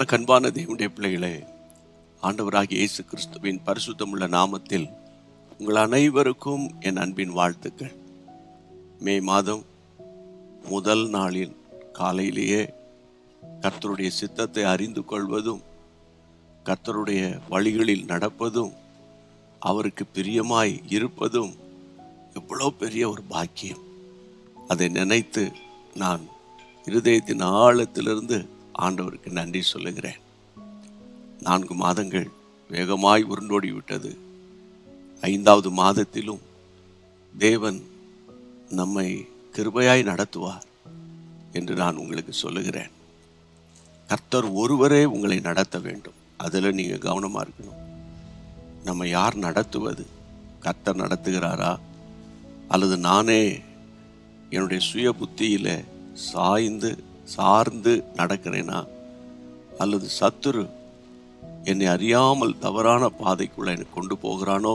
எனக்கு அன்பான தேவனுடைய பிள்ளைகளே ஆண்டவராகிய இயேசு கிறிஸ்துவின் பரிசுத்தமுள்ள நாமத்தில் உங்கள் அனைவருக்கும் என் அன்பின் வாழ்த்துக்கள் மே மாதம் முதல் நாளின் காலையிலேயே கர்த்தருடைய சித்தத்தை அறிந்து கொள்வதும் கர்த்தருடைய வழிகளில் நடப்பதும் அவருக்கு பிரியமாய் இருப்பதும் எவ்வளோ பெரிய ஒரு பாக்கியம் அதை நினைத்து நான் இருதயத்தின் ஆழத்திலிருந்து ஆண்டவருக்கு நன்றி சொல்லுகிறேன் நான்கு மாதங்கள் வேகமாய் உருண்டோடி விட்டது ஐந்தாவது மாதத்திலும் தேவன் நம்மை கிருபையாய் நடத்துவார் என்று நான் உங்களுக்கு சொல்லுகிறேன் கர்த்தர் ஒருவரே உங்களை நடத்த வேண்டும் அதில் நீங்கள் கவனமாக இருக்கணும் நம்ம யார் நடத்துவது கர்த்தர் நடத்துகிறாரா அல்லது நானே என்னுடைய சுய புத்தியில் சாய்ந்து சார்ந்து நடக்கிறேனா அல்லது சத்துரு என்னை அறியாமல் தவறான பாதைக்குள்ள என்னை கொண்டு போகிறானோ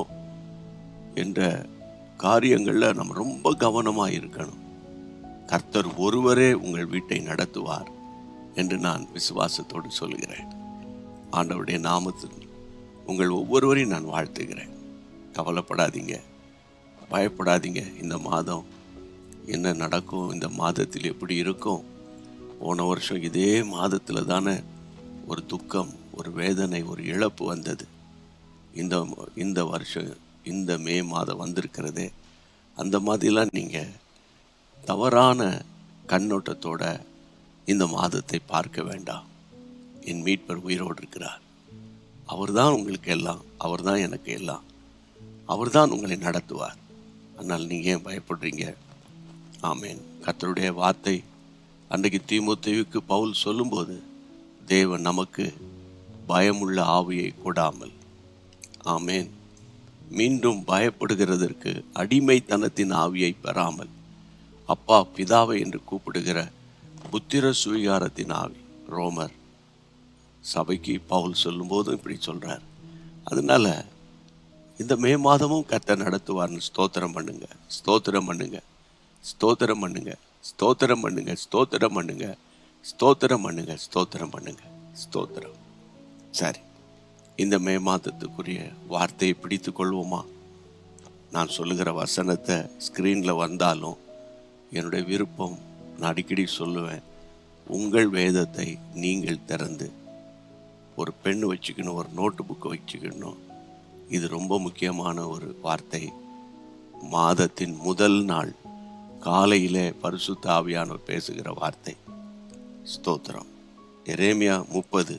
என்ற காரியங்களில் நம்ம ரொம்ப கவனமாக இருக்கணும் கர்த்தர் ஒருவரே உங்கள் வீட்டை நடத்துவார் என்று நான் விசுவாசத்தோடு சொல்கிறேன் ஆண்டவருடைய நாமத்தில் உங்கள் ஒவ்வொருவரையும் நான் வாழ்த்துகிறேன் கவலைப்படாதீங்க பயப்படாதீங்க இந்த மாதம் என்ன நடக்கும் இந்த மாதத்தில் எப்படி இருக்கும் போன வருஷம் இதே மாதத்தில் தானே ஒரு துக்கம் ஒரு வேதனை ஒரு இழப்பு வந்தது இந்த இந்த வருஷம் இந்த மே மாதம் வந்திருக்கிறதே அந்த மாதிரிலாம் நீங்கள் தவறான கண்ணோட்டத்தோட இந்த மாதத்தை பார்க்க வேண்டாம் என் மீட்பர் உயிரோடு இருக்கிறார் அவர்தான் உங்களுக்கு எல்லாம் அவர்தான் எனக்கு எல்லாம் அவர்தான் உங்களை நடத்துவார் ஆனால் நீங்கள் ஏன் பயப்படுறீங்க ஆமேன் கர்த்தருடைய வார்த்தை அன்றைக்கு தீமுத்தேவுக்கு பவுல் சொல்லும்போது தேவன் நமக்கு பயமுள்ள ஆவியை கொடாமல் ஆமேன் மீண்டும் பயப்படுகிறதற்கு அடிமைத்தனத்தின் ஆவியை பெறாமல் அப்பா பிதாவை என்று கூப்பிடுகிற புத்திர சுவீகாரத்தின் ஆவி ரோமர் சபைக்கு பவுல் சொல்லும்போதும் இப்படி சொல்றார் அதனால இந்த மே மாதமும் கர்த்தர் நடத்துவார்னு ஸ்தோத்திரம் பண்ணுங்க ஸ்தோத்திரம் பண்ணுங்க ஸ்தோத்திரம் பண்ணுங்க ஸ்தோத்திரம் பண்ணுங்க ஸ்தோத்திரம் பண்ணுங்க ஸ்தோத்திரம் பண்ணுங்க ஸ்தோத்திரம் பண்ணுங்க ஸ்தோத்திரம் சரி இந்த மே மாதத்துக்குரிய வார்த்தையை பிடித்து கொள்வோமா நான் சொல்லுகிற வசனத்தை ஸ்க்ரீனில் வந்தாலும் என்னுடைய விருப்பம் நான் அடிக்கடி சொல்லுவேன் உங்கள் வேதத்தை நீங்கள் திறந்து ஒரு பெண் வச்சுக்கணும் ஒரு நோட்டு புக்கை வச்சுக்கணும் இது ரொம்ப முக்கியமான ஒரு வார்த்தை மாதத்தின் முதல் நாள் காலையிலே பரிசுத்த ஆவியானவர் பேசுகிற வார்த்தை ஸ்தோத்திரம் எரேமியா முப்பது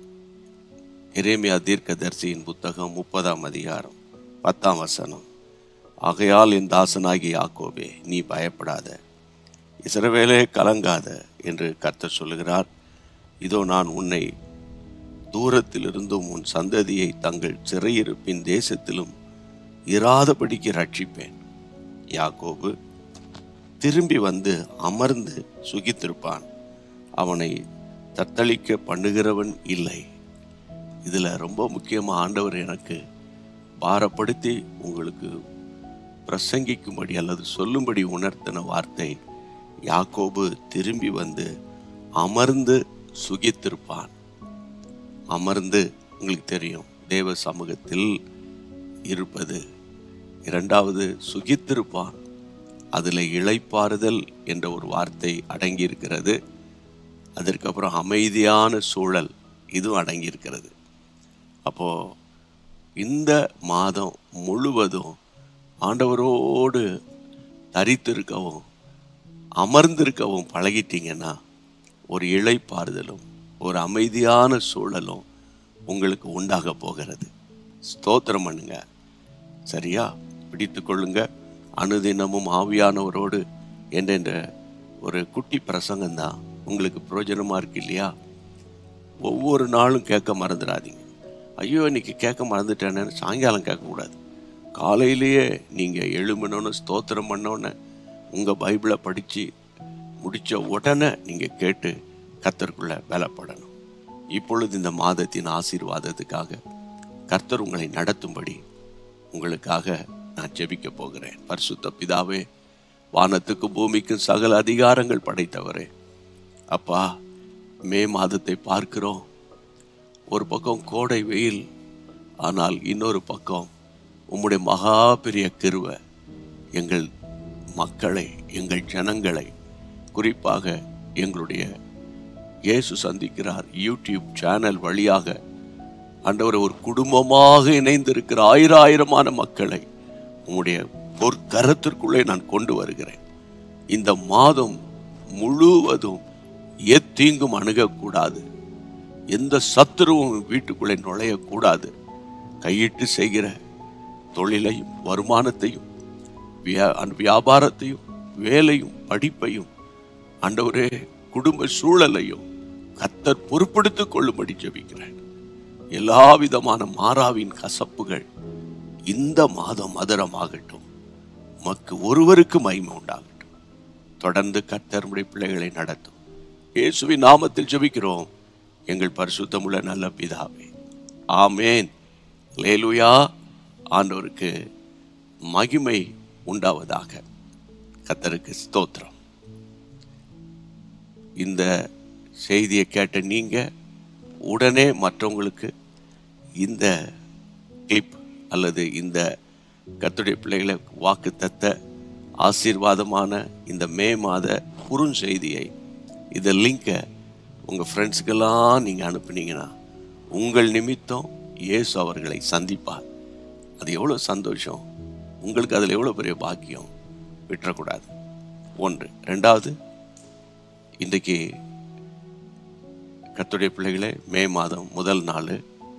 எரேமியா தீர்க்கதரிசியின் புத்தகம் முப்பதாம் அதிகாரம் பத்தாம் வசனம் ஆகையால் என் தாசனாகி யாக்கோபே நீ பயப்படாத இஸ்ரவேலே கலங்காத என்று கர்த்தர் சொல்லுகிறார் இதோ நான் உன்னை தூரத்திலிருந்தும் உன் சந்ததியை தங்கள் சிறையிருப்பின் தேசத்திலும் இராதபடிக்கு ரட்சிப்பேன் யாக்கோபு திரும்பி வந்து அமர்ந்து சுகித்திருப்பான் அவனை தத்தளிக்க பண்ணுகிறவன் இல்லை இதில் ரொம்ப முக்கியமாக ஆண்டவர் எனக்கு பாரப்படுத்தி உங்களுக்கு பிரசங்கிக்கும்படி அல்லது சொல்லும்படி உணர்த்தின வார்த்தை யாக்கோபு திரும்பி வந்து அமர்ந்து சுகித்திருப்பான் அமர்ந்து உங்களுக்கு தெரியும் தேவ சமூகத்தில் இருப்பது இரண்டாவது சுகித்திருப்பான் அதில் இளைப்பாறுதல் என்ற ஒரு வார்த்தை அடங்கியிருக்கிறது அதற்கப்புறம் அமைதியான சூழல் இதுவும் அடங்கியிருக்கிறது அப்போது இந்த மாதம் முழுவதும் ஆண்டவரோடு தரித்திருக்கவும் அமர்ந்திருக்கவும் பழகிட்டீங்கன்னா ஒரு இளைப்பாறுதலும் ஒரு அமைதியான சூழலும் உங்களுக்கு உண்டாக போகிறது ஸ்தோத்திரம் பண்ணுங்க சரியா பிடித்து கொள்ளுங்க அனுதினமும் ஆவியானவரோடு என்ற ஒரு குட்டி பிரசங்கம்தான் உங்களுக்கு பிரயோஜனமாக இருக்கு இல்லையா ஒவ்வொரு நாளும் கேட்க மறந்துடாதீங்க ஐயோ இன்னைக்கு கேட்க மறந்துட்டேன்னு சாயங்காலம் கேட்கக்கூடாது காலையிலேயே நீங்கள் எழுமணுன்னு ஸ்தோத்திரம் பண்ணோன்னு உங்கள் பைபிளை படித்து முடித்த உடனே நீங்கள் கேட்டு கத்தருக்குள்ளே பலப்படணும் இப்பொழுது இந்த மாதத்தின் ஆசீர்வாதத்துக்காக கர்த்தர் உங்களை நடத்தும்படி உங்களுக்காக நான் ஜெபிக்க போகிறேன் பரிசுத்த பிதாவே வானத்துக்கும் பூமிக்கும் சகல அதிகாரங்கள் படைத்தவரே அப்பா மே மாதத்தை பார்க்கிறோம் ஒரு பக்கம் கோடை வெயில் ஆனால் இன்னொரு பக்கம் உம்முடைய மகா பெரிய கிருவை எங்கள் மக்களை எங்கள் ஜனங்களை குறிப்பாக எங்களுடைய இயேசு சந்திக்கிறார் யூடியூப் சேனல் வழியாக ஆண்டவர் ஒரு குடும்பமாக இணைந்திருக்கிற ஆயிராயிரமான மக்களை உம்முடைய பொற்கரத்திற்குள்ளே நான் கொண்டு வருகிறேன் இந்த மாதம் முழுவதும் எத்தீங்கும் அணுகக்கூடாது எந்த சத்துருவும் வீட்டுக்குள்ளே நுழையக்கூடாது கையிட்டு செய்கிற தொழிலையும் வருமானத்தையும் வியா- வியாபாரத்தையும் வேலையும் படிப்பையும் ஆண்டவரே குடும்ப சூழலையும் கத்தர் பொறுப்படுத்திக் கொள்ளும்படி ஜெபிக்கிறேன் எல்லா விதமான மாறாவின் கசப்புகள் இந்த மாதம் மதுரமாகட்டும் உமக்கு ஒருவருக்கு மகிமை உண்டாகட்டும் தொடர்ந்து கர்த்தருடைய பிள்ளைகளை நடத்தும் இயேசுவின் நாமத்தில் ஜெபிக்கிறோம் எங்கள் பரிசுத்தமுள்ள நல்ல பிதாவே ஆமேன் லேலுயா ஆண்டவருக்கு மகிமை உண்டாவதாக கர்த்தருக்கு ஸ்தோத்திரம் இந்த செய்தியை கேட்ட நீங்க உடனே மற்றவங்களுக்கு இந்த கிளிப் அல்லது இந்த கர்த்தருடைய பிள்ளைகளை வாக்கு தத்த ஆசீர்வாதமான இந்த மே மாத குறுஞ்செய்தியை இந்த லிங்கை உங்கள் ஃப்ரெண்ட்ஸுக்கெல்லாம் நீங்கள் அனுப்புனீங்கன்னா உங்கள் நிமித்தம் இயேசு அவர்களை சந்திப்பார் அது எவ்வளோ சந்தோஷம் உங்களுக்கு அதில் எவ்வளோ பெரிய பாக்கியம் விட்டுறக்கூடாது ஒன்று ரெண்டாவது இன்றைக்கு கர்த்தருடைய பிள்ளைகளே மே மாதம் முதல் நாள்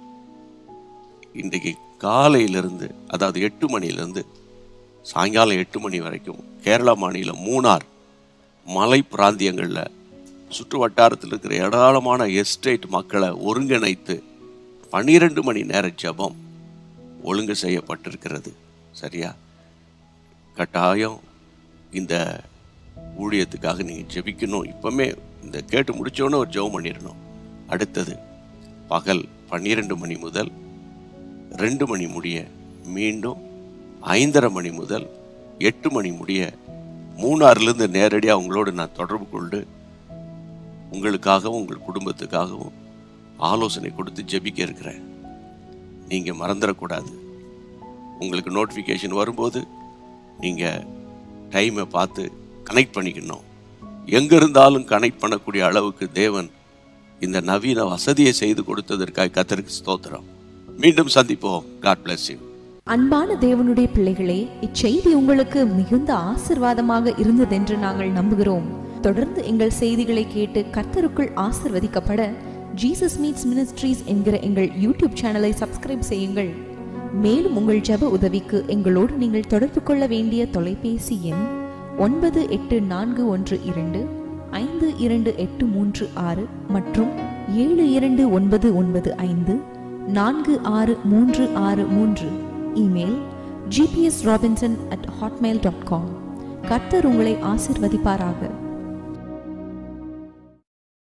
இன்றைக்கு காலையிலிருந்து அதாவது எட்டு மணியிலிருந்து சாயங்காலம் எட்டு மணி வரைக்கும் கேரளா மாநிலம் மூணார் மலை பிராந்தியங்களில் சுற்று வட்டாரத்தில் இருக்கிற ஏராளமான எஸ்டேட் மக்களை ஒருங்கிணைத்து பன்னிரெண்டு மணி நேர ஜெபம் ஒழுங்கு செய்யப்பட்டிருக்கிறது சரியா கட்டாயம் இந்த ஊழியத்துக்காக நீங்கள் ஜெபிக்கணும் இப்போமே இந்த கேட்டு முடிச்சோன்னே ஒரு ஜெபம் பண்ணிடணும் அடுத்தது பகல் பன்னிரெண்டு மணி முதல் ரெண்டு மணி முடிய மீண்டும் ஐந்தரை மணி முதல் எட்டு மணி முடிய மூணாறுலேருந்து நேரடியாக அவங்களோடு நான் தொடர்பு கொண்டு உங்களுக்காகவும் உங்கள் குடும்பத்துக்காகவும் ஆலோசனை கொடுத்து ஜெபிக்க இருக்கிறேன் நீங்கள் மறந்துடக்கூடாது உங்களுக்கு நோட்டிஃபிகேஷன் வரும்போது நீங்கள் டைமை பார்த்து கனெக்ட் பண்ணிக்கணும் எங்கே இருந்தாலும் கனெக்ட் பண்ணக்கூடிய அளவுக்கு தேவன் இந்த நவீன வசதியை செய்து கொடுத்ததற்காக கத்தருக்கு ஸ்தோத்திரம் மீண்டும் சந்திப்போம் காட் bless you அன்பான தேவனுடைய பிள்ளைகளே இச்செய்தி உங்களுக்கு மிகுந்த ஆசிர்வாதமாக இருந்ததென்று நாங்கள் நம்புகிறோம் தொடர்ந்து எங்கள் செய்திகளை கேட்டு கர்த்தருக்குள் ஆசிர்வதிக்கப்பட ஜீசஸ் மீட்ஸ் மினிஸ்ட்ரீஸ் என்கிற எங்கள் யூடியூப் சேனலை சப்ஸ்கிரைப் செய்யுங்கள் மேலும் உங்கள் ஜெப உதவிக்கு எங்களோடு நீங்கள் தொடர்பு கொள்ள வேண்டிய தொலைபேசி எண் ஒன்பது எட்டு நான்கு ஒன்று இரண்டு ஐந்து இரண்டு எட்டு மூன்று ஆறு மற்றும் ஏழு இரண்டு ஒன்பது ஒன்பது ஐந்து நான்கு ஆறு மூன்று ஆறு மூன்று email GPS Robinson at Hotmail dot com கர்த்தர் உங்களை ஆசிர்வதிப்பாராக